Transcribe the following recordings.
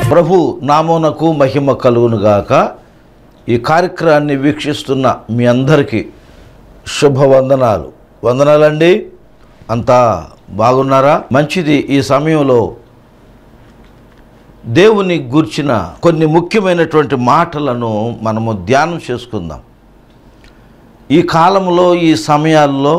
ప్రభు నామోనకు మహిమ కలుగునుగాక ఈ కార్యక్రమాన్ని వీక్షిస్తున్న మీ అందరికీ శుభవందనాలు వందనాలండి అంతా బాగున్నారా మంచిది ఈ సమయంలో దేవుని గూర్చిన కొన్ని ముఖ్యమైనటువంటి మాటలను మనము ధ్యానం చేసుకుందాం ఈ కాలంలో ఈ సమయాల్లో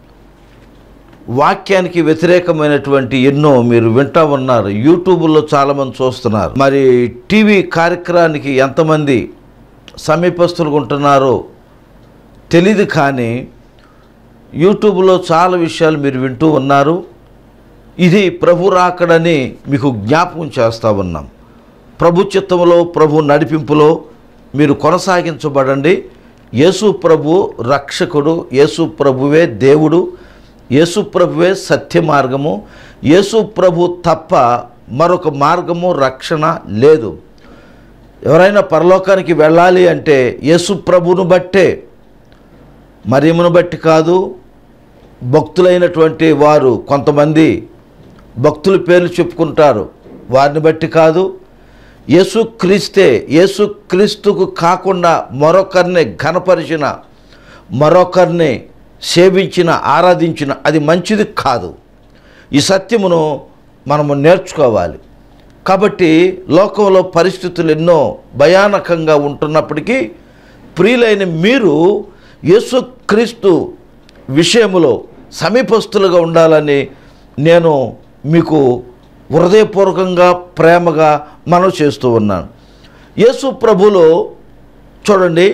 వాక్యానికి వ్యతిరేకమైనటువంటి ఎన్నో మీరు వింటా ఉన్నారు యూట్యూబ్లో చాలామంది చూస్తున్నారు మరి టీవీ కార్యక్రమానికి ఎంతమంది సమీపస్తులు ఉంటున్నారో తెలీదు కానీ యూట్యూబ్లో చాలా విషయాలు మీరు వింటూ ఉన్నారు ఇది ప్రభు రాకడని మీకు జ్ఞాపకం చేస్తూ ఉన్నాం ప్రభు చిత్తంలో ప్రభు నడిపింపులో మీరు కొనసాగించబడండి యేసు ప్రభు రక్షకుడు యేసు ప్రభువే దేవుడు యేసు ప్రభువే సత్య మార్గము యేసు ప్రభు తప్ప మరొక మార్గము రక్షణ లేదు ఎవరైనా పరలోకానికి వెళ్ళాలి అంటే యేసు ప్రభును బట్టే మరియమును బట్టి కాదు భక్తులైనటువంటి వారు కొంతమంది భక్తుల పేర్లు చెప్పుకుంటారు వారిని బట్టి కాదు యేసుక్రీస్తే యేసుక్రీస్తుకు కాకుండా మరొకరిని ఘనపరిచిన మరొకరిని సేవించిన ఆరాధించిన అది మంచిది కాదు ఈ సత్యమును మనము నేర్చుకోవాలి కాబట్టి లోకంలో పరిస్థితులు ఎన్నో భయానకంగా ఉంటున్నప్పటికీ ప్రియులైన మీరు యేసుక్రీస్తు విషయములో సమీపస్తులుగా ఉండాలని నేను మీకు హృదయపూర్వకంగా ప్రేమగా మనం చేస్తూ ఉన్నాను యేసు ప్రభులో చూడండి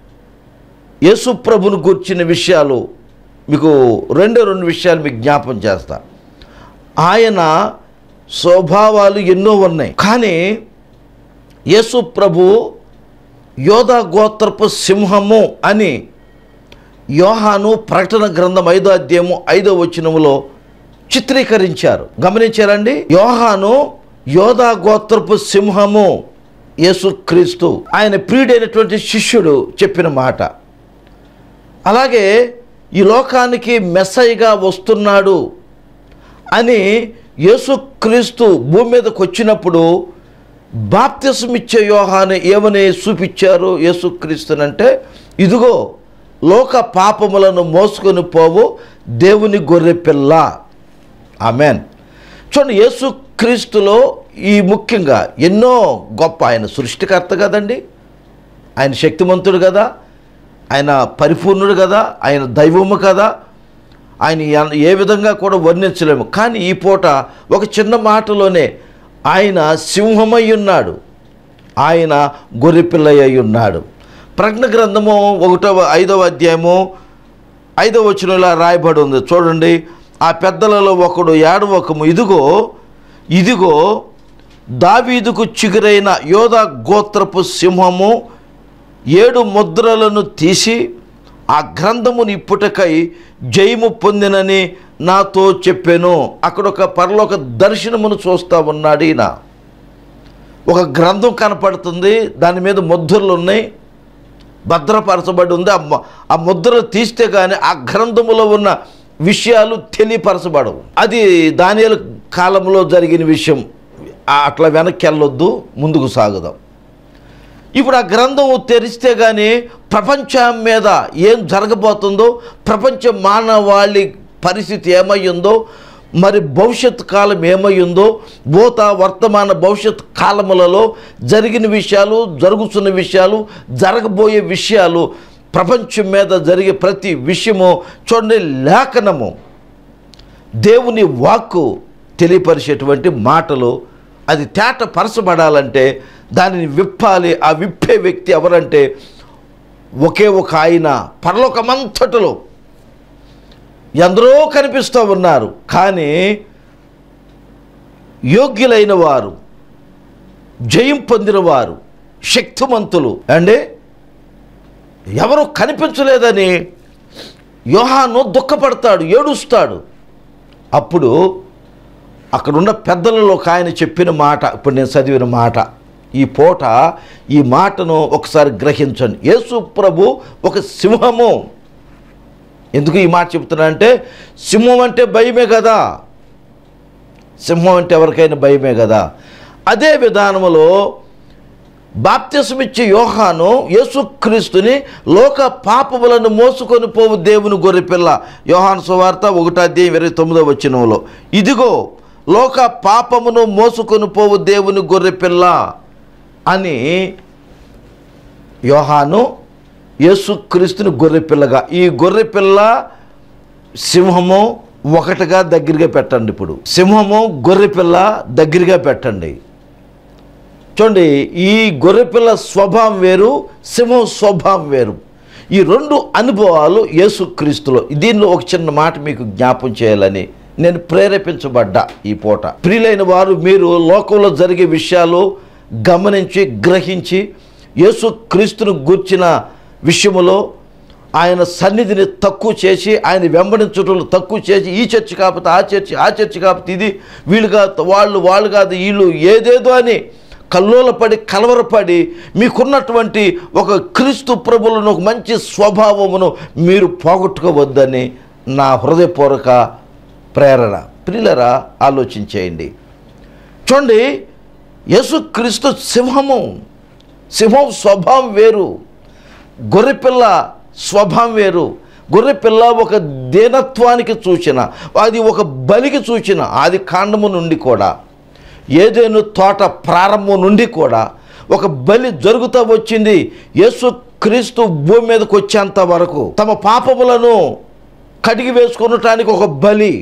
యేసు ప్రభును గుర్చిన విషయాలు మీకు రెండే రెండు విషయాలు మీకు జ్ఞాపం చేస్తా ఆయన స్వభావాలు ఎన్నో ఉన్నాయి కానీ యేసు ప్రభు యోధా గోత్రపు సింహము అని యోహాను ప్రకటన గ్రంథం ఐదో అధ్యాయము ఐదో వచనములో చిత్రీకరించారు గమనించారండి యోహాను యోధా గోత్రపు సింహము యేసుక్రీస్తు ఆయన ప్రియుడైనటువంటి శిష్యుడు చెప్పిన మాట అలాగే ఈ లోకానికి మెస్సైగా వస్తున్నాడు అని యేసుక్రీస్తు భూమి మీదకి వచ్చినప్పుడు బాప్తిసం ఇచ్చే యోహాను ఏమని చూపించారు యేసుక్రీస్తునంటే ఇదిగో లోక పాపములను మోసుకొని పోవు దేవుని గొర్రె పిల్ల ఆమెన్ చూడండి యేసుక్రీస్తులో ఈ ముఖ్యంగా ఎన్నో గొప్ప ఆయన సృష్టికర్త కదండి ఆయన శక్తిమంతుడు కదా ఆయన పరిపూర్ణుడు కదా ఆయన దైవము కదా ఆయన ఎన్- ఏ విధంగా కూడా వర్ణించలేము కానీ ఈ పూట ఒక చిన్న మాటలోనే ఆయన సింహమై ఉన్నాడు ఆయన గొర్రెపిల్లయ్య ఉన్నాడు ప్రజ్ఞ గ్రంథము ఒకటవ ఐదవ అధ్యాయము ఐదవ వచనంలో రాయబడి ఉంది చూడండి ఆ పెద్దలలో ఒకడు ఏడవకము ఇదిగో ఇదిగో దావీదుకు చిగురైన యోధ గోత్రపు సింహము ఏడు ముద్రలను తీసి ఆ గ్రంథముని ఇప్పుటకై జయము పొందినని నాతో చెప్పాను అక్కడ ఒక పరలోక దర్శనమును చూస్తూ ఉన్నాడు ఈయన ఒక గ్రంథం కనపడుతుంది దాని మీద ముద్రలు ఉన్నాయి భద్రపరచబడి ఉంది ఆ ము- ఆ ముద్రలు తీస్తే కానీ ఆ గ్రంథములో ఉన్న విషయాలు తెలియపరచబడవు అది దానియాల కాలంలో జరిగిన విషయం ఆ- అట్లా వెనక్కి వెళ్ళొద్దు ముందుకు సాగుదాం ఇప్పుడు ఆ గ్రంథం తెరిస్తే కానీ ప్రపంచం మీద ఏం జరగబోతుందో ప్రపంచ మానవాళి పరిస్థితి ఏమయ్యిందో మరి భవిష్యత్ కాలం ఏమయ్యిందో భూత వర్తమాన భవిష్యత్ కాలములలో జరిగిన విషయాలు జరుగుతున్న విషయాలు జరగబోయే విషయాలు ప్రపంచం మీద జరిగే ప్రతి విషయము చూడండి లేఖనము దేవుని వాక్కు తెలియపరిచేటువంటి మాటలు అది తేట పరచబడాలంటే దానిని విప్పాలి ఆ విప్పే వ్యక్తి ఎవరంటే ఒకే ఒక ఆయన పరలోకమంతటలో ఎందరో కనిపిస్తూ ఉన్నారు కానీ యోగ్యులైన వారు జయం పొందిన వారు శక్తిమంతులు అండి ఎవరు కనిపించలేదని యోహాను దుఃఖపడతాడు ఏడుస్తాడు అప్పుడు అక్కడున్న పెద్దలలో ఒక ఆయన చెప్పిన మాట ఇప్పుడు నేను చదివిన మాట ఈ పూట ఈ మాటను ఒకసారి గ్రహించండి యేసు ప్రభు ఒక సింహము ఎందుకు ఈ మాట చెప్తున్నా అంటే సింహం అంటే భయమే కదా సింహం అంటే ఎవరికైనా భయమే కదా అదే విధానములో బాప్తిసమిచ్చే యోహాను యేసుక్రీస్తుని లోక పాపములను మోసుకొని పోవు దేవుని గొర్రెపిల్ల యోహాను సువార్త ఒకటో అధ్యాయం ఇరవై తొమ్మిదో వచ్చినంలో ఇదిగో లోక పాపమును మోసుకొని పోవు దేవుని గొర్రెపిల్ల అని యోహాను యేసుక్రీస్తుని గొర్రెపిల్లగా ఈ గొర్రెపిల్ల సింహము ఒకటిగా దగ్గరగా పెట్టండి ఇప్పుడు సింహము గొర్రెపిల్ల దగ్గరగా పెట్టండి చూడండి ఈ గొర్రెపిల్ల స్వభావం వేరు సింహం స్వభావం వేరు ఈ రెండు అనుభవాలు యేసుక్రీస్తులో దీనిలో ఒక చిన్న మాట మీకు జ్ఞాపం చేయాలని నేను ప్రేరేపించబడ్డా ఈ పూట ప్రియులైన వారు మీరు లోకంలో జరిగే విషయాలు గమనించి గ్రహించి యేసుక్రీస్తును గూర్చిన విషయములో ఆయన సన్నిధిని తక్కువ చేసి ఆయన వెంబడించటం తక్కువ చేసి ఈ చర్చి కాకపోతే ఆ చర్చి ఆ చర్చి కాకపోతే ఇది వీళ్ళు కాదు వాళ్ళు వాళ్ళు కాదు వీళ్ళు ఏదేదో అని కల్లోలపడి కలవరపడి మీకున్నటువంటి ఒక క్రీస్తు ప్రభులను ఒక మంచి స్వభావమును మీరు పోగొట్టుకోవద్దని నా హృదయపూర్వక ప్రేరణ ప్రియులరా ఆలోచించేయండి చూడండి యేసుక్రీస్తు సింహము సింహం స్వభావం వేరు గొర్రెపిల్ల స్వభావం వేరు గొర్రెపిల్ల ఒక దీనత్వానికి సూచన అది ఒక బలికి సూచన ఆది కాండము నుండి కూడా ఏదేను తోట ప్రారంభం నుండి కూడా ఒక బలి జరుగుతూ వచ్చింది యేసు క్రీస్తు భూమి మీదకి వచ్చేంత వరకు తమ పాపములను కడిగి వేసుకొనటానికి ఒక బలి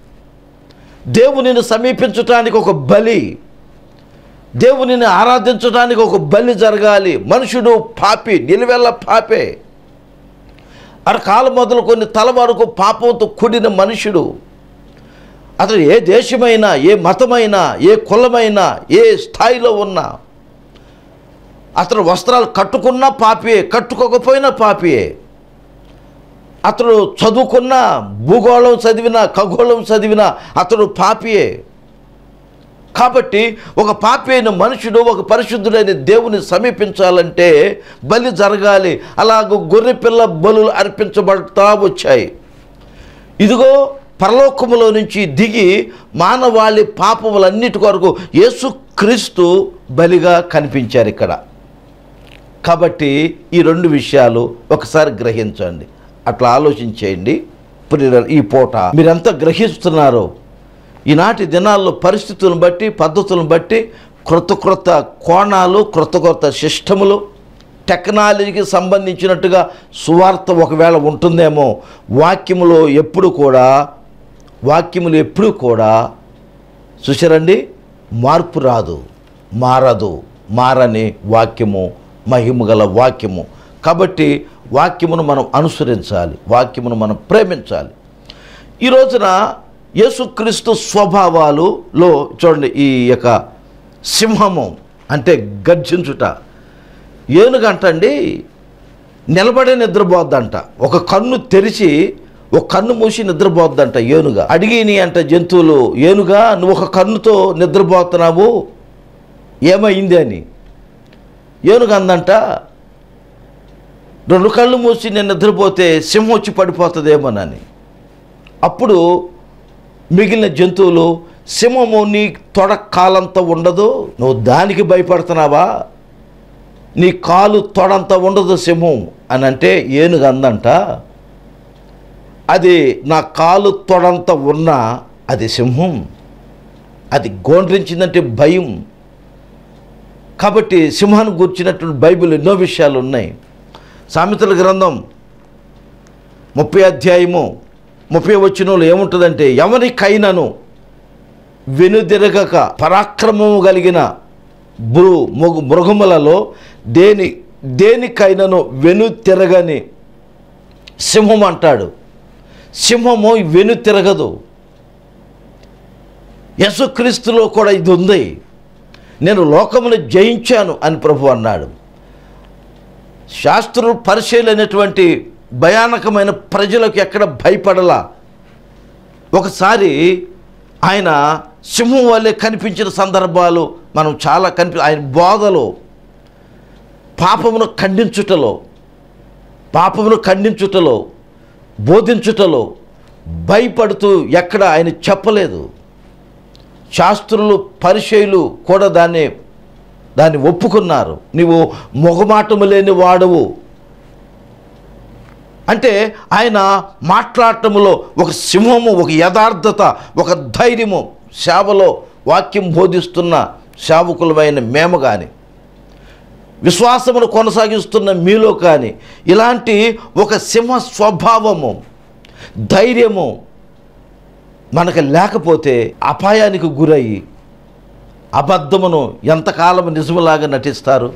దేవునిని సమీపించటానికి ఒక బలి దేవునిని ఆరాధించడానికి ఒక బలి జరగాలి మనుషుడు పాపి నిలువెల్ల పాపే అరకాలం మొదలుకొని తల వరకు పాపంతో కూడిన మనుషుడు అతను ఏ దేశమైనా ఏ మతమైనా ఏ కులమైనా ఏ స్థాయిలో ఉన్నా అతను వస్త్రాలు కట్టుకున్నా పాపియే కట్టుకోకపోయినా పాపియే అతడు చదువుకున్నా భూగోళం చదివినా ఖగోళం చదివినా అతడు పాపియే కాబట్టి ఒక పాపి అయిన మనుషుడు ఒక పరిశుద్ధుడైన దేవుని సమీపించాలంటే బలి జరగాలి అలాగ గొర్రెపిల్ల బలులు అర్పించబడతా వచ్చాయి ఇదిగో పరలోకములో నుంచి దిగి మానవాళి పాపములన్నిటి కొరకు యేసుక్రీస్తు బలిగా కనిపించారు ఇక్కడ కాబట్టి ఈ రెండు విషయాలు ఒకసారి గ్రహించండి అట్లా ఆలోచించేయండి ప్రియులారా, ఈ పూట మీరెంత గ్రహిస్తున్నారో ఈనాటి దినాల్లో పరిస్థితులను బట్టి పద్ధతులను బట్టి క్రొత్త క్రొత్త కోణాలు క్రొత్త క్రొత్త సిస్టములు టెక్నాలజీకి సంబంధించినట్టుగా సువార్త ఒకవేళ ఉంటుందేమో వాక్యములో ఎప్పుడు కూడా వాక్యములు ఎప్పుడు కూడా చూసారండి మార్పు రాదు మారదు మారని వాక్యము మహిమ గల వాక్యము కాబట్టి వాక్యమును మనం అనుసరించాలి వాక్యమును మనం ప్రేమించాలి ఈ రోజున యేసుక్రీస్తు స్వభావాలులో చూడండి ఈ యొక్క సింహము అంటే గర్జించుట ఏనుగంటండి నిలబడే నిద్రపోద్దంట ఒక కన్ను తెరిచి ఒక కన్ను మూసి నిద్రపోద్దంట ఏనుగా అడిగిని అంట జంతువులు ఏనుగా నువ్వు ఒక కన్నుతో నిద్రపోతున్నావు ఏమైంది అని ఏనుగ అందంట రెండు కళ్ళు మూసి నేను నిద్రపోతే సింహం వచ్చి పడిపోతుందేమోనని అప్పుడు మిగిలిన జంతువులు సింహము నీ తొడ కాలంత ఉండదు నువ్వు దానికి భయపడుతున్నావా నీ కాలు తొడంత ఉండదు సింహం అని అంటే ఏనుగు అందంట అది నా కాలు తొడంత ఉన్నా అది సింహం అది గోండ్రించిందంటే భయం కాబట్టి సింహాన్ని గుర్చినటువంటి బైబిల్ ఎన్నో విషయాలు ఉన్నాయి సామెతల గ్రంథం ముప్పై అధ్యాయము ముప్పై వచ్చినలో ఏముంటుందంటే ఎవరికైనాను వెనుదిరగక పరాక్రమము కలిగిన మృ మృగ మృగములలో దేని దేనికైనాను వెను తిరగని సింహం అంటాడు సింహము వెను తిరగదు యేసుక్రీస్తులో కూడా ఇది ఉంది నేను లోకమును జయించాను అని ప్రభు అన్నాడు శాస్త్రులు పరిశీలైనటువంటి భయానకమైన ప్రజలకు ఎక్కడ భయపడలా ఒకసారి ఆయన సింహం వల్లే కనిపించిన సందర్భాలు మనం చాలా కనిపి ఆయన బోధలో పాపమును ఖండించుటలో పాపమును ఖండించుటలో బోధించుటలో భయపడుతూ ఎక్కడ ఆయన చెప్పలేదు శాస్త్రులు పరిచయులు కూడా దాన్ని దాన్ని ఒప్పుకున్నారు నీవు మొగమాటము లేని వాడవు అంటే ఆయన మాట్లాడటంలో ఒక సింహము ఒక యథార్థత ఒక ధైర్యము సేవలో వాక్యం బోధిస్తున్న సేవకులమైన మేము కానీ విశ్వాసమును కొనసాగిస్తున్న మీలో కానీ ఇలాంటి ఒక సింహ స్వభావము ధైర్యము మనకు లేకపోతే అపాయానికి గురయ్యి అబద్ధమును ఎంతకాలం నిజములాగా నటిస్తారు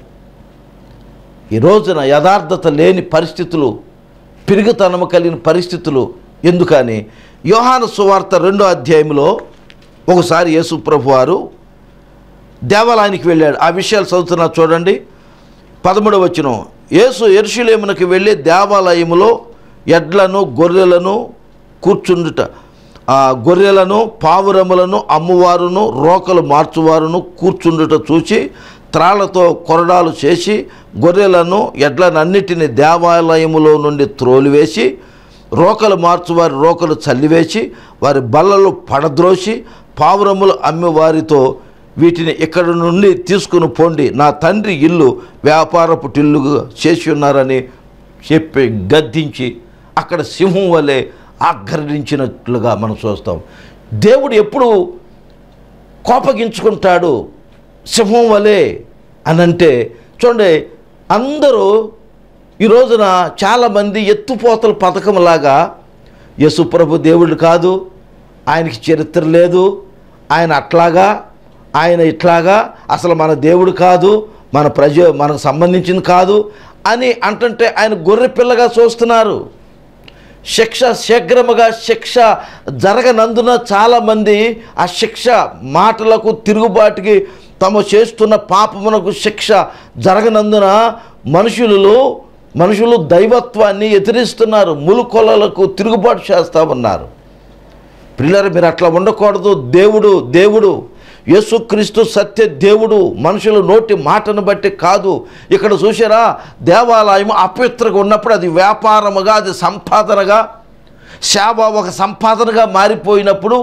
ఈ రోజున యథార్థత లేని పరిస్థితులు పిరుగుతనము కలిగిన పరిస్థితులు ఎందుకని యోహాను సువార్త రెండో అధ్యాయంలో ఒకసారి యేసు ప్రభు వారు దేవాలయానికి వెళ్ళాడు ఆ విషయాలు చదువుతున్నా చూడండి పదమూడవ వచ్చిన యేసు ఎరుషులేమునకు వెళ్ళి దేవాలయములో ఎడ్లను గొర్రెలను కూర్చుండుట ఆ గొర్రెలను పావురములను అమ్మువారును రోకలు మార్చువారును కూర్చుండుట చూచి త్రాళ్లతో కొరడాలు చేసి గొర్రెలను ఎడ్లనన్నిటిని దేవాలయములో నుండి త్రోలివేసి రోకలు మార్చువారి రోకలు చల్లివేసి వారి బల్లలు పడద్రోసి పావురములు అమ్మే వారితో వీటిని ఇక్కడ నుండి తీసుకుని పోండి నా తండ్రి ఇల్లు వ్యాపారపు టిల్లుగా చేసి ఉన్నారని చెప్పి గద్దించి అక్కడ సింహం వలె ఆగ్రహించినట్లుగా మనం చూస్తాం దేవుడు ఎప్పుడు కోపగించుకుంటాడు సింహం వలె అని అంటే చూడండి అందరూ ఈ రోజున చాలామంది ఎత్తుపోతల పథకంలాగా యశుప్రభు దేవుడు కాదు ఆయనకి చరిత్ర లేదు ఆయన అట్లాగా ఆయన ఇట్లాగా అసలు మన దేవుడు కాదు మన ప్రజ మనకు సంబంధించింది కాదు అని అంటుంటే ఆయన గొర్రె పిల్లగా చూస్తున్నారు శిక్ష శీఘ్రముగా శిక్ష జరగనందున చాలామంది ఆ శిక్ష మాటలకు తిరుగుబాటుకి తమ చేస్తున్న పాపమునకు శిక్ష జరగనందున మనుషులు మనుషులు దైవత్వాన్ని ఎదిరిస్తున్నారు ములుకొలలకు తిరుగుబాటు చేస్తా ఉన్నారు పిల్లలు మీరు అట్లా ఉండకూడదు దేవుడు దేవుడు యేసుక్రీస్తు సత్య దేవుడు మనుషుల నోటి మాటను బట్టి కాదు ఇక్కడ చూసారా దేవాలయం అపవిత్రగా ఉన్నప్పుడు అది వ్యాపారముగా అది సంపాదనగా సేవ ఒక సంపాదనగా మారిపోయినప్పుడు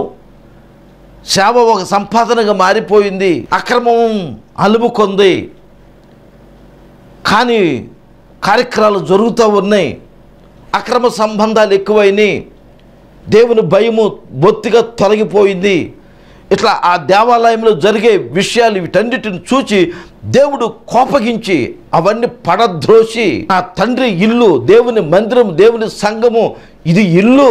సేవ ఒక సంపాదనగా మారిపోయింది అక్రమం అలుముకొంది కానీ కార్యక్రమాలు జరుగుతూ ఉన్నాయి అక్రమ సంబంధాలు ఎక్కువైనాయి దేవుని భయము బొత్తిగా తొలగిపోయింది ఇట్లా ఆ దేవాలయంలో జరిగే విషయాలు వీటన్నిటిని చూచి దేవుడు కోపగించి అవన్నీ పడద్రోసి ఆ తండ్రి ఇల్లు దేవుని మందిరం దేవుని సంఘము ఇది ఇల్లు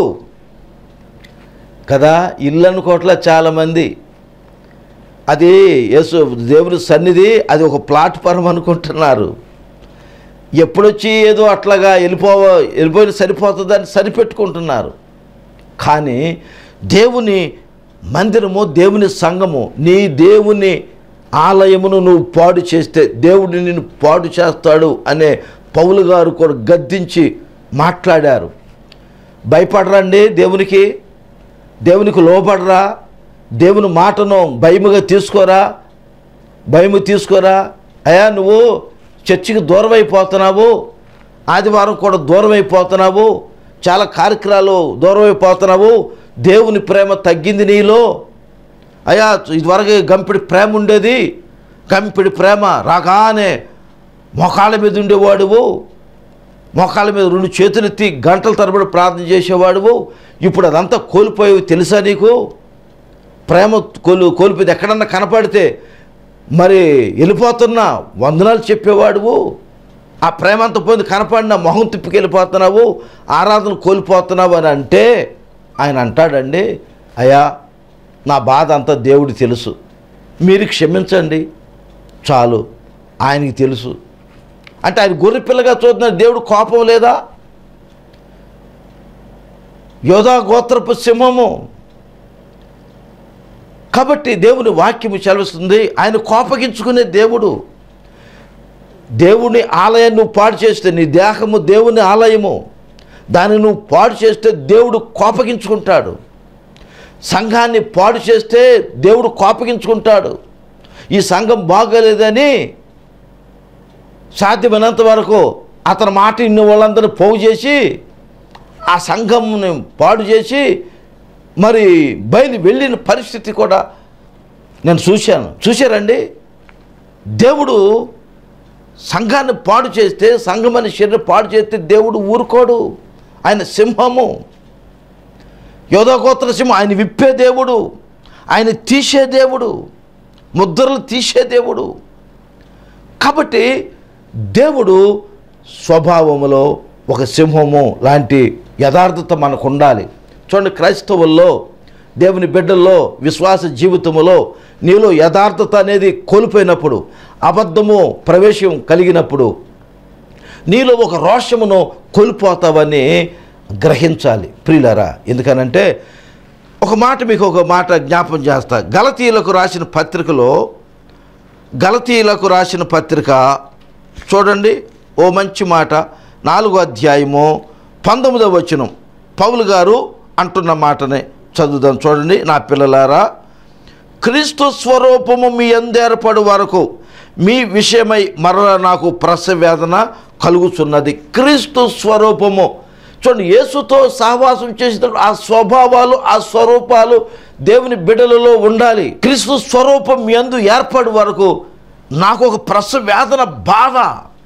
కదా ఇల్లు అనుకోవట్లే చాలామంది అది యేసు దేవుని సన్నిధి అది ఒక ప్లాట్ఫారం అనుకుంటున్నారు ఎప్పుడొచ్చి ఏదో అట్లాగా వెళ్ళిపోవ వెళ్ళిపోయిన సరిపోతుందని సరిపెట్టుకుంటున్నారు కానీ దేవుని మందిరము దేవుని సంఘము నీ దేవుని ఆలయమును నువ్వు పాడు చేస్తే దేవుడు నిన్ను పాడు చేస్తాడు అనే పౌలు గారు కూడా గద్దించి మాట్లాడారు భయపడరండి దేవునికి దేవునికి లోపడరా దేవుని మాటను భయముగా తీసుకోరా భయము తీసుకోరా అయ్యా నువ్వు చర్చికి దూరం అయిపోతున్నావు ఆదివారం కూడా దూరం అయిపోతున్నావు చాలా కార్యక్రమాలు దూరం అయిపోతున్నావు దేవుని ప్రేమ తగ్గింది నీలో అయ్యా ఇదివరకు గంపిడి ప్రేమ ఉండేది గంపిడి ప్రేమ రాగానే మొఖాల మీద ఉండేవాడువు మొఖాల మీద రెండు చేతులెత్తి గంటల తరబడి ప్రార్థన చేసేవాడువు ఇప్పుడు అదంతా కోల్పోయేవి తెలుసా నీకు ప్రేమ కోలు కోల్పోయింది ఎక్కడన్నా కనపడితే మరి వెళ్ళిపోతున్నా వందనాలు చెప్పేవాడువు ఆ ప్రేమ అంతా పోయింది కనపడిన మొహం తిప్పికి వెళ్ళిపోతున్నావు ఆరాధన కోల్పోతున్నావు అని అంటే ఆయన అంటాడండి అయ్యా నా బాధ అంతా దేవుడికి తెలుసు మీరు క్షమించండి చాలు ఆయనకి తెలుసు అంటే ఆయన గొర్రె పిల్లగా చూస్తున్న దేవుడు కోపం లేదా యోధా గోత్రపు సింహము కాబట్టి దేవుని వాక్యము చలవిస్తుంది ఆయన కోపగించుకునే దేవుడు దేవుని ఆలయాన్ని నువ్వు పాడు చేస్తే నీ దేహము దేవుని ఆలయము దాన్ని నువ్వు పాడు చేస్తే దేవుడు కోపగించుకుంటాడు సంఘాన్ని పాడు చేస్తే దేవుడు కోపగించుకుంటాడు ఈ సంఘం బాగోలేదని సాధ్యమైనంత వరకు అతని మాట ఇన్ని వాళ్ళందరినీ పోగు చేసి ఆ సంఘంని పాడు చేసి మరి బయలు వెళ్ళిన పరిస్థితి కూడా నేను చూశాను చూశారండి దేవుడు సంఘాన్ని పాడు చేస్తే సంఘమని శరీరం పాడు చేస్తే దేవుడు ఊరుకోడు ఆయన సింహము యోధగోత్ర సింహం ఆయన విప్పే దేవుడు ఆయన తీసే దేవుడు ముద్రలు తీసే దేవుడు కాబట్టి దేవుడు స్వభావములో ఒక సింహము లాంటి యథార్థత మనకు ఉండాలి చూడండి క్రైస్తవుల్లో దేవుని బిడ్డల్లో విశ్వాస జీవితములో నీలో యథార్థత అనేది కోల్పోయినప్పుడు అబద్ధము ప్రవేశం కలిగినప్పుడు నీలో ఒక రోషమును కోల్పోతావని గ్రహించాలి ప్రియులరా ఎందుకనంటే ఒక మాట మీకు ఒక మాట జ్ఞాపం చేస్తా గలతీయులకు రాసిన పత్రికలో గలతీయులకు రాసిన పత్రిక చూడండి ఓ మంచి మాట నాలుగో అధ్యాయము పంతొమ్మిదవ వచనం పౌలు గారు అంటున్న మాటనే చదువుదాం చూడండి నా పిల్లలారా క్రీస్తు స్వరూపము మీ అందేర్పడు వరకు మీ విషయమై మరల నాకు ప్రసవేదన కలుగుతున్నది క్రీస్తు స్వరూపము చూడండి యేసుతో సహవాసం చేసేటప్పుడు ఆ స్వభావాలు ఆ స్వరూపాలు దేవుని బిడలలో ఉండాలి క్రీస్తు స్వరూపం మీ అందు ఏర్పడి వరకు నాకు ఒక ప్రసవేదన బాధ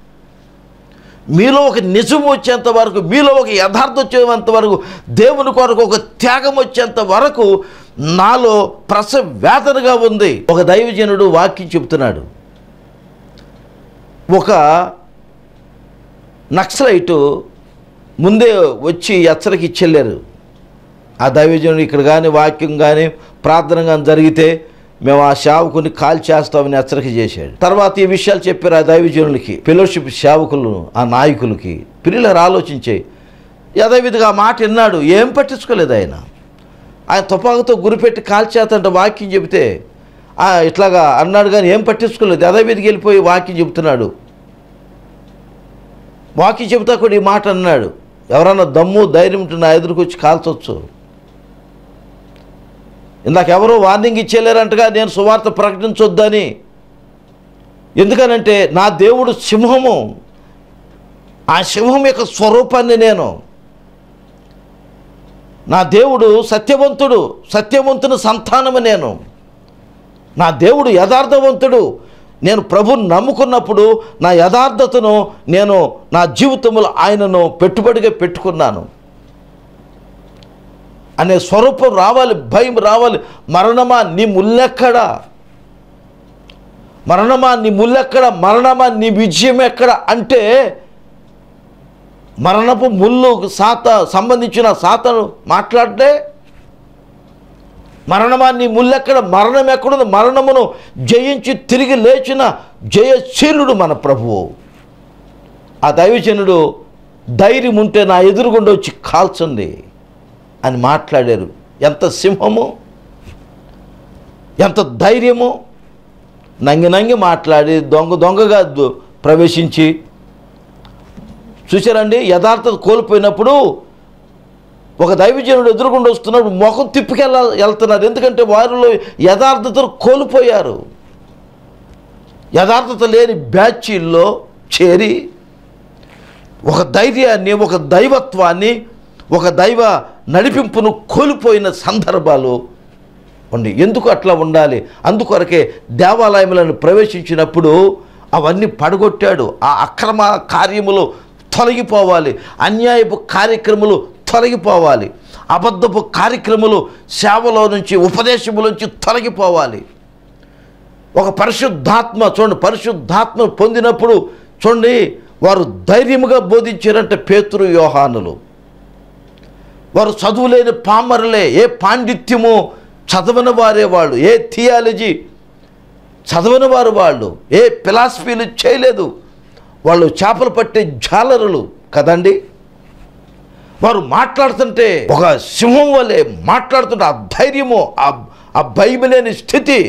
మీలో ఒక నిజం వచ్చేంత వరకు మీలో ఒక యథార్థం వచ్చేంత వరకు దేవుని కొరకు ఒక త్యాగం వచ్చేంత వరకు నాలో ప్రసవేదనగా ఉంది ఒక దైవజనుడు వాక్యం చెబుతున్నాడు ఒక నక్సలైటు ముందే వచ్చి హెచ్చరిక ఇచ్చెళ్ళారు ఆ దైవజనుడు ఇక్కడ కానీ వాక్యం కానీ ప్రార్థన కానీ జరిగితే మేము ఆ సేవకుని కాల్ చేస్తామని హెచ్చరిక చేశాడు తర్వాత ఈ విషయాలు చెప్పారు ఆ దైవజనులకి ఫెలోషిప్ సేవకులు ఆ నాయకులకి పిల్లలు ఆలోచించే యథావిధిగా ఆ మాట విన్నాడు ఏం పట్టించుకోలేదు ఆయన ఆయన తుపాకుతో గురిపెట్టి కాల్చేతంటే వాక్యం చెబితే "ఆ, ఇట్లాగా అన్నాడు కానీ ఏం పట్టించుకోలేదు యథావిధికి వెళ్ళిపోయి వాక్యం చెబుతున్నాడు వాక్యం చెబుతా కూడా ఈ మాట అన్నాడు ఎవరన్నా దమ్ము ధైర్యం ఉంటే నా ఎదురుకు వచ్చి కాల్చొచ్చు ఇందాక ఎవరో వార్నింగ్ ఇచ్చేలేరంటగా నేను సువార్త ప్రకటించొద్దని ఎందుకనంటే నా దేవుడు సింహము ఆ సింహం యొక్క స్వరూపాన్ని నేను నా దేవుడు సత్యవంతుడు సత్యవంతుని సంతానము నేను నా దేవుడు యథార్థవంతుడు నేను ప్రభుని నమ్ముకున్నప్పుడు నా యథార్థతను నేను నా జీవితంలో ఆయనను పెట్టుబడిగా పెట్టుకున్నాను అనే స్వరూపం రావాలి భయం రావాలి మరణమా నీ ముల్లెక్కడా మరణమా నీ ముల్లెక్కడ మరణమా నీ విజయం ఎక్కడ అంటే మరణపు ముళ్ళు సాత సంబంధించిన సాతను మాట్లాడితే మరణమా నీ ముల్లెక్కడ మరణం ఎక్కడుంది మరణమును జయించి తిరిగి లేచిన జయశీలుడు మన ప్రభువు ఆ దైవజనుడు ధైర్యం ఉంటే నా ఎదురుగుండా వచ్చి కాల్చండి అని మాట్లాడారు ఎంత సింహము ఎంత ధైర్యము నంగి నంగి మాట్లాడి దొంగ దొంగగా దు- ప్రవేశించి చూశారండి యథార్థత కోల్పోయినప్పుడు ఒక దైవజనుడు ఎదురుగుండా వస్తున్నప్పుడు ముఖం తిప్పుకెళ్ళ వెళ్తున్నారు ఎందుకంటే వారిలో యథార్థతను కోల్పోయారు యథార్థత లేని బ్యాచీల్లో చేరి ఒక ధైర్యాన్ని ఒక దైవత్వాన్ని ఒక దైవ నడిపింపును కోల్పోయిన సందర్భాలు ఉండి ఎందుకు అట్లా ఉండాలి అందుకొరకే దేవాలయములను ప్రవేశించినప్పుడు అవన్నీ పడగొట్టాడు ఆ అక్రమ కార్యములు తొలగిపోవాలి అన్యాయపు కార్యక్రమాలు తొలగిపోవాలి అబద్ధపు కార్యక్రమాలు సేవలో నుంచి ఉపదేశముల నుంచి తొలగిపోవాలి ఒక పరిశుద్ధాత్మ చూడండి పరిశుద్ధాత్మ పొందినప్పుడు చూడండి వారు ధైర్యముగా బోధించారంటే పేతురు యోహానులు వారు చదువులేని పామరులే ఏ పాండిత్యము చదవని వారే వాళ్ళు ఏ థియాలజీ చదవని వారు వాళ్ళు ఏ ఫిలాసఫీలు చేయలేదు వాళ్ళు చేపలు పట్టే జాలరులు కదండి వారు మాట్లాడుతుంటే ఒక సింహం వలె మాట్లాడుతుంటే ఆ ధైర్యము ఆ ఆ భయం లేని స్థితి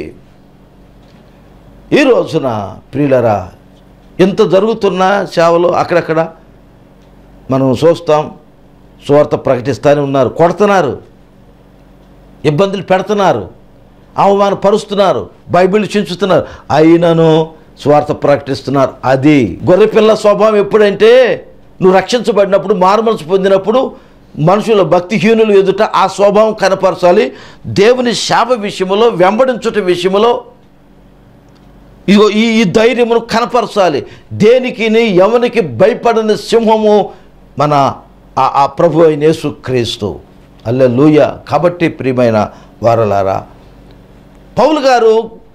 ఈ రోజున ప్రియులరా ఇంత జరుగుతున్న సేవలు అక్కడక్కడ మనం చూస్తాం సువార్త ప్రకటిస్తూనే ఉన్నారు కొడుతున్నారు ఇబ్బందులు పెడుతున్నారు అవమానపరుస్తున్నారు బైబిల్ చించుతున్నారు అయినను స్వార్థ ప్రకటిస్తున్నారు అది గొర్రెపిల్ల స్వభావం ఎప్పుడంటే నువ్వు రక్షించబడినప్పుడు మారుమనసు పొందినప్పుడు మనుషుల భక్తిహీనులు ఎదుట ఆ స్వభావం కనపరచాలి దేవుని శాప విషయంలో వెంబడించుట విషయంలో ఇదిగో ఈ ఈ ధైర్యమును కనపరచాలి దేనికి ఎవరికి భయపడని సింహము మన ఆ- ఆ ప్రభు అయిన యేసుక్రీస్తు అల్లెలూయ కాబట్టి ప్రియమైన వారలారా పౌలు గారు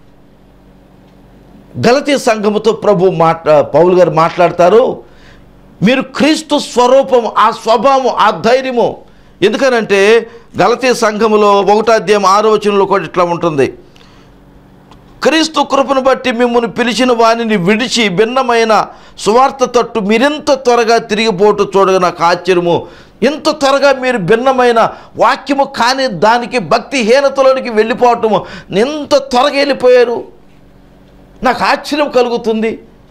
గలతీ సంఘముతో ప్రభు మాట్లా పౌలు గారు మాట్లాడతారు మీరు క్రీస్తు స్వరూపం ఆ స్వభావం ఆ ధైర్యము ఎందుకనంటే గలతీ సంఘములో ఒకటో అధ్యాయం ఆరో వచనంలో కూడా ఇట్లా ఉంటుంది క్రీస్తు కృపను బట్టి మిమ్మల్ని పిలిచిన వానిని విడిచి భిన్నమైన సువార్త తట్టు మీరెంత త్వరగా తిరిగిపోటు చూడగా నాకు ఆశ్చర్యము ఎంత త్వరగా మీరు భిన్నమైన వాక్యము కాని దానికి భక్తిహీనతలోనికి వెళ్ళిపోవటము ఎంత త్వరగా వెళ్ళిపోయారు నాకు ఆశ్చర్యం కలుగుతుంది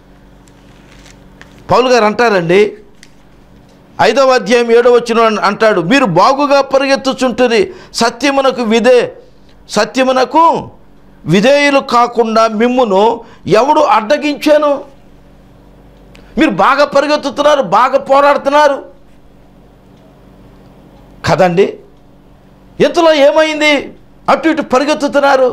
పౌలు గారు అంటారండి ఐదవ అధ్యాయం ఏడవ వచ్చిన అంటాడు మీరు బాగుగా పరిగెత్తుచుంటుంది సత్యమునకు విధే సత్యమునకు విధేయులు కాకుండా మిమ్మును ఎవడు అడ్డగించాను మీరు బాగా పరిగెత్తుతున్నారు బాగా పోరాడుతున్నారు కదండి ఇంతలో ఏమైంది అటు ఇటు పరిగెత్తుతున్నారు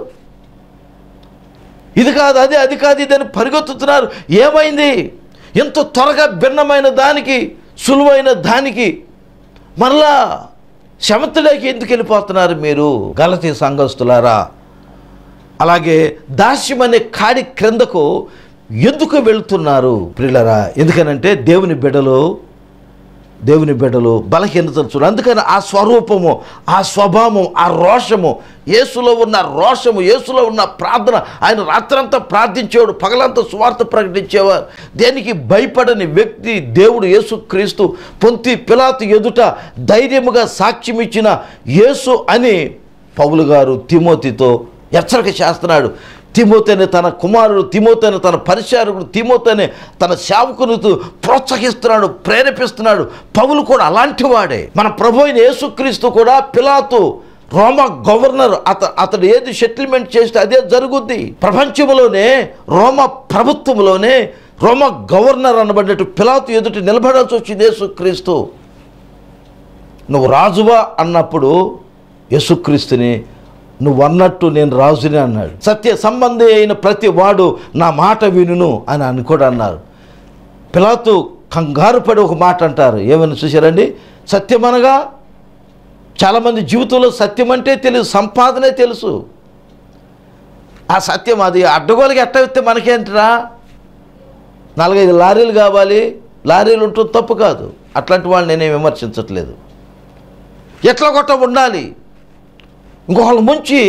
ఇది కాదు అది అది కాదు ఇది అని పరిగెత్తుతున్నారు ఏమైంది ఎంత త్వరగా భిన్నమైన దానికి సులువైన దానికి మరలా శమతులేకి ఎందుకు వెళ్ళిపోతున్నారు మీరు గలతీ సంఘస్తులారా అలాగే దాస్యం అనే కాడి క్రిందకు ఎందుకు వెళ్తున్నారు ప్రియులరా ఎందుకనంటే దేవుని బిడ్డలు దేవుని బిడ్డలు బలహీనతలు చూడు అందుకని ఆ స్వరూపము ఆ స్వభావం ఆ రోషము యేసులో ఉన్న రోషము యేసులో ఉన్న ప్రార్థన ఆయన రాత్రంతా ప్రార్థించేవాడు పగలంతా సువార్త ప్రకటించేవారు దేనికి భయపడని వ్యక్తి దేవుడు యేసు క్రీస్తు పొంతి పిలాతు ఎదుట ధైర్యముగా సాక్ష్యం ఇచ్చిన యేసు అని పౌలు గారు తిమోతితో హెచ్చరిక చేస్తున్నాడు తిమోతేనే తన కుమారుడు తిమోతేనే తన పరిచారకుడు తిమోతేనే తన సేవకును ప్రోత్సహిస్తున్నాడు ప్రేరేపిస్తున్నాడు పౌలు కూడా అలాంటి వాడే మన ప్రభు అయిన యేసుక్రీస్తు కూడా పిలాతు రోమా గవర్నర్ అత అతడు ఏది సెటిల్మెంట్ చేస్తే అదే జరుగుద్ది ప్రపంచంలోనే రోమా ప్రభుత్వంలోనే రోమా గవర్నర్ అనబడినట్టు పిలాతు ఎదుటి నిలబడాల్సి వచ్చింది యేసుక్రీస్తు నువ్వు రాజువా అన్నప్పుడు యేసుక్రీస్తుని నువ్వు అన్నట్టు నేను రాజుని అన్నాడు సత్య సంబంధి అయిన ప్రతి వాడు నా మాట వినును అని అని కూడా అన్నారు పిలాతు కంగారు పడి ఒక మాట అంటారు ఏమని చూశారండి సత్యమనగా చాలామంది జీవితంలో సత్యం అంటే తెలుసు సంపాదనే తెలుసు ఆ సత్యం అది అడ్డగోలకి ఎట్ట ఇస్తే మనకేంటిరా నాలుగైదు లారీలు కావాలి లారీలు ఉంటుంది తప్పు కాదు అట్లాంటి వాళ్ళని నేనేం విమర్శించట్లేదు ఎట్లా కొట్ట ఉండాలి ఇంకొకళ్ళు ముంచి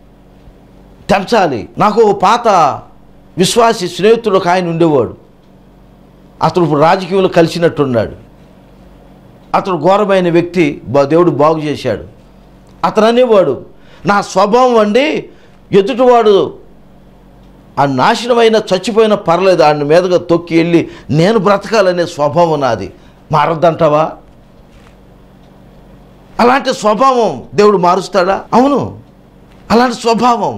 తెంచాలి నాకు ఒక పాత విశ్వాసి స్నేహితుడు ఒక ఆయన ఉండేవాడు అతడు ఇప్పుడు రాజకీయంలో కలిసినట్టున్నాడు అతడు ఘోరమైన వ్యక్తి బా- దేవుడు బాగు చేశాడు అతను అనేవాడు నా స్వభావం అండి ఎదుటివాడు ఆ నాశనమైన చచ్చిపోయిన పర్లేదు ఆయన మీదగా తొక్కి వెళ్ళి నేను బ్రతకాలనే స్వభావం నాది మారద్దంటావా అలాంటి స్వభావం దేవుడు మారుస్తాడా అవును అలాంటి స్వభావం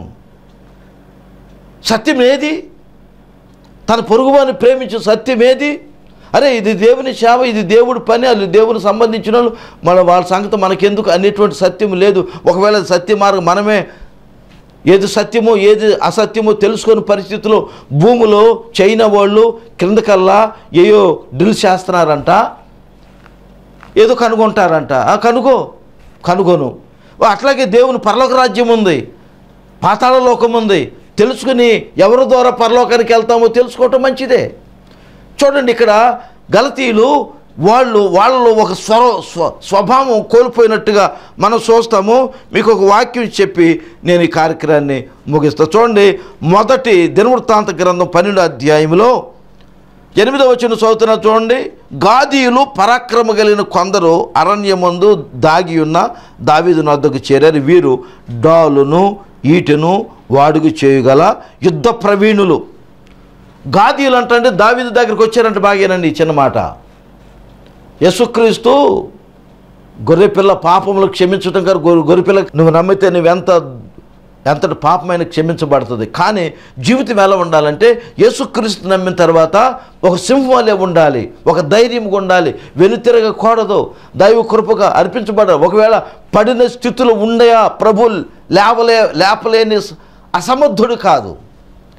సత్యం ఏది తన పొరుగువారిని ప్రేమించే సత్యం ఏది అరే ఇది దేవుని సేవ ఇది దేవుడి పని అది దేవుని సంబంధించిన వాళ్ళు మన వాళ్ళ సంగతి మనకెందుకు అనేటువంటి సత్యం లేదు ఒకవేళ అది సత్య మార్గం మనమే ఏది సత్యమో ఏది అసత్యమో తెలుసుకొని పరిస్థితిలో భూమిలో చైనా వాళ్ళు క్రిందకల్లా ఏయో డ్రిల్ చేస్తున్నారంట ఏదో కనుగొంటారంట ఆ, కనుగో కనుగొను ఓ, అట్లాగే దేవుని పరలోక రాజ్యం ఉంది పాతాళ లోకం ఉంది తెలుసుకుని ఎవరి ద్వారా పరలోకానికి వెళ్తామో తెలుసుకోవటం మంచిదే చూడండి ఇక్కడ గలతీయులు వాళ్ళు వాళ్ళలో ఒక స్వర స్వ స్వభావం కోల్పోయినట్టుగా మనం చూస్తాము మీకు ఒక వాక్యం చెప్పి నేను ఈ కార్యక్రమాన్ని ముగిస్తా చూడండి మొదటి దినవృత్తాంత గ్రంథం పన్నెండు అధ్యాయంలో ఎనిమిదవ వచ్చిన చదువుతున్నా చూడండి గాదీయులు పరాక్రమ కలిగిన కొందరు అరణ్యమందు దాగి ఉన్న దావీదు నద్దకు చేరారు వీరు డాలును ఈటెను వాడుకు చేయగల యుద్ధ ప్రవీణులు గాదీయులు అంటే దావీదు దగ్గరికి వచ్చారంటే బాగేనండి ఈ చిన్న మాట యేసుక్రీస్తు గొర్రెపిల్ల పాపములు క్షమించడం గారు గొర్రె గొర్రెపిల్ల నువ్వు నమ్మితే నువ్వెంత ఎంతటి పాపమైన క్షమించబడుతుంది కానీ జీవితం ఎలా ఉండాలంటే యేసుక్రీస్తు నమ్మిన తర్వాత ఒక సింహాలే ఉండాలి ఒక ధైర్యంగా ఉండాలి వెనుతిరగకూడదు దైవ కృపగా అర్పించబడాలి ఒకవేళ పడిన స్థితిలో ఉండయా ప్రభు లేవలే లేపలేని అసమర్థుడు కాదు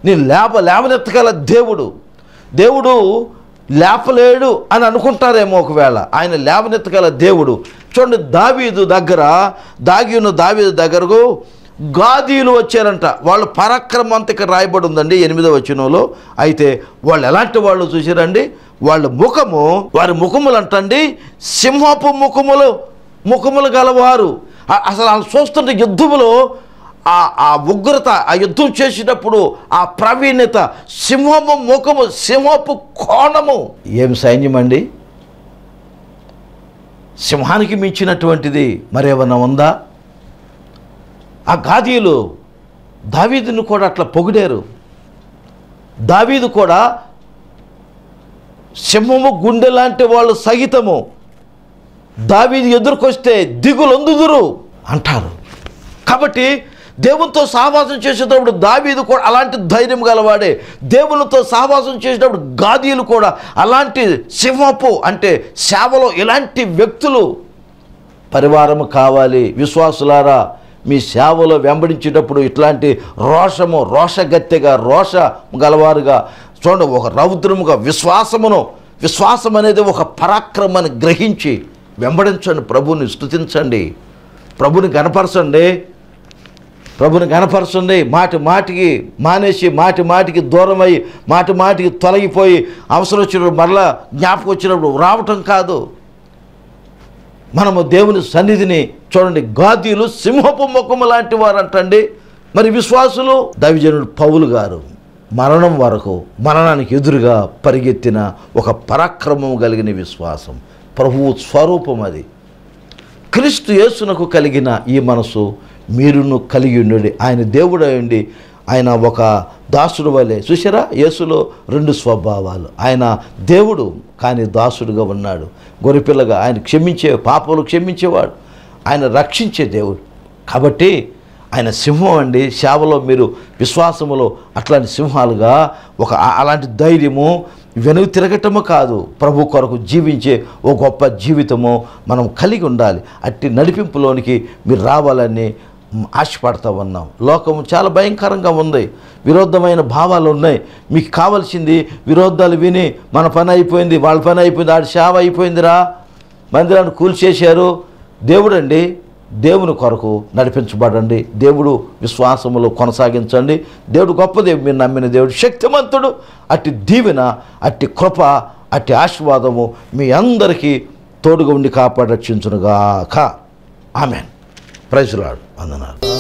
నీ లేప లేవనెత్తగల దేవుడు దేవుడు లేపలేడు అని అనుకుంటారేమో ఒకవేళ ఆయన లేవనెత్తగల దేవుడు చూడండి దావీదు దగ్గర దాగి ఉన్న దావీదు దగ్గరకు గాదీలు వచ్చారంట వాళ్ళు పరాక్రమంతకి రాయబడి ఉందండి ఎనిమిదో వచనంలో అయితే వాళ్ళు ఎలాంటి వాళ్ళు చూసారండి వాళ్ళ ముఖము వారి ముఖములు అంటండి సింహపు ముఖములు ముఖములు గలవారు అ- అసలు వాళ్ళు చూస్తుంటే యుద్ధములో ఆ ఆ ఉగ్రత ఆ యుద్ధం చేసేటప్పుడు ఆ ప్రవీణ్యత సింహము ముఖము సింహపు కోణము ఏం సైన్యం అండి సింహానికి మించినటువంటిది మరేమన్నా ఉందా ఆ గాదీలు దావీదును కూడా అట్లా పొగిడారు దావీదు కూడా సింహము గుండె లాంటి వాళ్ళు సహితము దావీదు ఎదురుకొస్తే దిగులొందుదురు అంటారు కాబట్టి దేవునితో సహవాసం చేసేటప్పుడు దావీదు కూడా అలాంటి ధైర్యం గలవాడే దేవునితో సహవాసం చేసేటప్పుడు గాదీలు కూడా అలాంటి సింహపు అంటే సేవలో ఇలాంటి వ్యక్తులు పరివారము కావాలి విశ్వాసులారా మీ సేవలో వెంబడించేటప్పుడు ఇట్లాంటి రోషము రోషగత్తెగా రోష గలవారుగా చూడండి ఒక రౌద్రముగా విశ్వాసమును విశ్వాసం అనేది ఒక పరాక్రమాన్ని గ్రహించి వెంబడించండి ప్రభుని స్తుతించండి ప్రభుని గనపరచండి ప్రభుని గనపరచండి మాటి మాటికి మానేసి మాటి మాటికి దూరమై మాటి మాటికి తొలగిపోయి అవసరం వచ్చినప్పుడు మరలా జ్ఞాపకం వచ్చినప్పుడు రావటం కాదు మనము దేవుని సన్నిధిని చూడండి గాదీలు సింహపు ముఖము లాంటి వారు అంటండి మరి విశ్వాసులు దైవజనుడు పౌలు గారు మరణం వరకు మరణానికి ఎదురుగా పరిగెత్తిన ఒక పరాక్రమం కలిగిన విశ్వాసం ప్రభువు స్వరూపం అది క్రీస్తు యేసునకు కలిగిన ఈ మనసు మీరును కలిగి ఉండండి ఆయన దేవుడు అయ్యండి ఆయన ఒక దాసుడు వలె చూసారా యేసులో రెండు స్వభావాలు ఆయన దేవుడు కానీ దాసుడుగా ఉన్నాడు గొరిపిల్లగా ఆయన క్షమించే పాపలు క్షమించేవాడు ఆయన రక్షించే దేవుడు కాబట్టి ఆయన సింహం అండి సేవలో మీరు విశ్వాసములో అట్లాంటి సింహాలుగా ఒక ఆ- అలాంటి ధైర్యము వెనుక తిరగటము కాదు ప్రభు కొరకు జీవించే ఓ గొప్ప జీవితము మనం కలిగి ఉండాలి అట్టి నడిపింపులోనికి మీరు రావాలని మ్, ఆశపడతా ఉన్నాం లోకం చాలా భయంకరంగా ఉంది విరోధమైన భావాలు ఉన్నాయి మీకు కావాల్సింది విరోధాలు విని మన పని అయిపోయింది వాళ్ళ పని అయిపోయింది ఆడి సేవ అయిపోయిందిరా మందిరాన్ని కూల్చేశారు దేవుడండి దేవుని కొరకు నడిపించబడండి దేవుడు విశ్వాసములో కొనసాగించండి దేవుడు గొప్ప దేవుడు మీరు నమ్మిన దేవుడు శక్తిమంతుడు అట్టి దీవెన అట్టి కృప అట్టి ఆశీర్వాదము మీ అందరికీ తోడుగా ఉండి కాపాడి రక్షించునుగాక ఆమెన్ ప్రైజ్లాడు అందనాలు